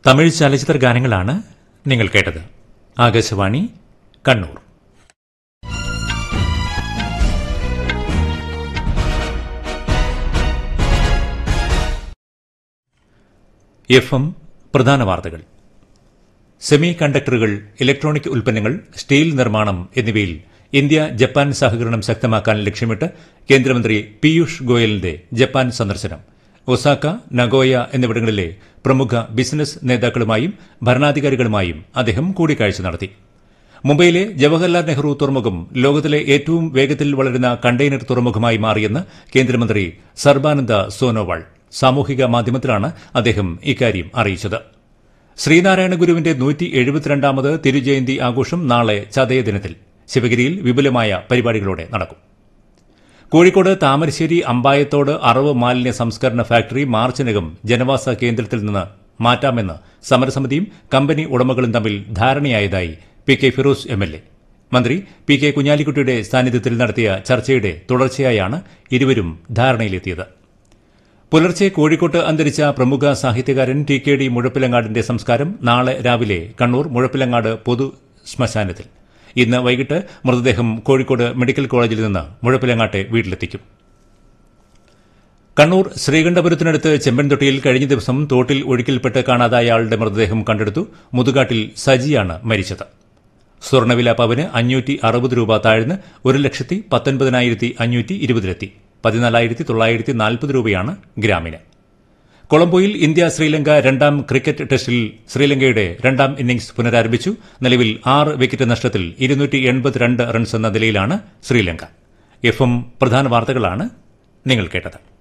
തമിഴ് ചലച്ചിത്ര ഗാനങ്ങളാണ് നിങ്ങൾ കേട്ടത് ആകാശവാണി കണ്ണൂർ എഫ് എം പ്രധാന വാർത്തകൾ സെമി കണ്ടക്ടറുകൾ ഇലക്ട്രോണിക് ഉൽപ്പന്നങ്ങൾ സ്റ്റീൽ നിർമ്മാണം എന്നിവയിൽ ഇന്ത്യ ജപ്പാൻ സഹകരണം ശക്തമാക്കാൻ ലക്ഷ്യമിട്ട് കേന്ദ്രമന്ത്രി പീയൂഷ് ഗോയലിന്റെ ജപ്പാൻ സന്ദർശനം ഒസാക്ക നഗോയ എന്നിവിടങ്ങളിലെ പ്രമുഖ ബിസിനസ് നേതാക്കളുമായും ഭരണാധികാരികളുമായും അദ്ദേഹം കൂടിക്കാഴ്ച നടത്തി മുംബൈയിലെ ജവഹർലാൽ നെഹ്റു തുറമുഖം ലോകത്തിലെ ഏറ്റവും വേഗത്തിൽ വളരുന്ന കണ്ടെയ്നർ തുറമുഖമായി മാറിയെന്ന് കേന്ദ്രമന്ത്രി സർബാനന്ദ സോനോവാൾ സാമൂഹിക മാധ്യമത്തിലാണ് അദ്ദേഹം ഇക്കാര്യം അറിയിച്ചത് ശ്രീനാരായണ ഗുരുവിന്റെ നൂറ്റി എഴുപത്തിരണ്ടാമത് തിരുജയന്തി ആഘോഷം നാളെ ചതയ ദിനത്തിൽ ശിവഗിരിയിൽ വിപുലമായ പരിപാടികളോടെ നടക്കും കോഴിക്കോട് താമരശ്ശേരി അമ്പായത്തോട് അറവ് മാലിന്യ സംസ്കരണ ഫാക്ടറി മാർച്ചിനകം ജനവാസ കേന്ദ്രത്തിൽ നിന്ന് മാറ്റാമെന്ന് സമരസമിതിയും കമ്പനി ഉടമകളും തമ്മിൽ ധാരണയായതായി P K Firoz M L A മന്ത്രി പി കെ കുഞ്ഞാലിക്കുട്ടിയുടെ സാന്നിധ്യത്തിൽ നടത്തിയ ചർച്ചയുടെ തുടർച്ചയായാണ് ഇരുവരും ധാരണയിലെത്തിയത് പുലർച്ചെ കോഴിക്കോട്ട് അന്തരിച്ച പ്രമുഖ സാഹിത്യകാരൻ ടി കെ ഡി മുഴപ്പിലങ്ങാടിന്റെ സംസ്കാരം നാളെ രാവിലെ കണ്ണൂർ മുഴപ്പിലങ്ങാട് പൊതു ശ്മശാനത്തിൽ ഇന്ന് വൈകിട്ട് മൃതദേഹം കോഴിക്കോട് മെഡിക്കൽ കോളേജിൽ നിന്ന് മുഴപ്പിലങ്ങാട്ടെ വീട്ടിലെത്തിക്കും കണ്ണൂർ ശ്രീകണ്ഠപുരത്തിനടുത്ത് ചെമ്പൻതൊട്ടിയിൽ കഴിഞ്ഞ ദിവസം തോട്ടിൽ ഒഴുക്കിൽപ്പെട്ട് കാണാതായ ആളുടെ മൃതദേഹം കണ്ടെടുത്തു മുതുകാട്ടിൽ സജിയാണ് മരിച്ചത് സ്വർണ്ണവില പവന് അഞ്ഞൂറ്റി അറുപത് രൂപ താഴ്ന്ന് ഒരു ലക്ഷത്തി പത്തൊൻപതിനായിരത്തി അഞ്ഞൂറ്റി ഇരുപതിലെത്തി പതിനാലായിരത്തി തൊള്ളായിരത്തി നാൽപ്പത് രൂപയാണ് ഗ്രാമിന് കൊളംബോയിൽ ഇന്ത്യ ശ്രീലങ്ക രണ്ടാം ക്രിക്കറ്റ് ടെസ്റ്റിൽ ശ്രീലങ്കയുടെ രണ്ടാം ഇന്നിംഗ്സ് പുനരാരംഭിച്ചു നിലവിൽ ആറ് വിക്കറ്റ് നഷ്ടത്തിൽ ഇരുന്നൂറ്റി എൺപത്തിരണ്ട് റൺസ് എന്ന നിലയിലാണ് ശ്രീലങ്ക എഫ് എം പ്രധാന വാർത്തകളാണ് നിങ്ങൾ കേട്ടത്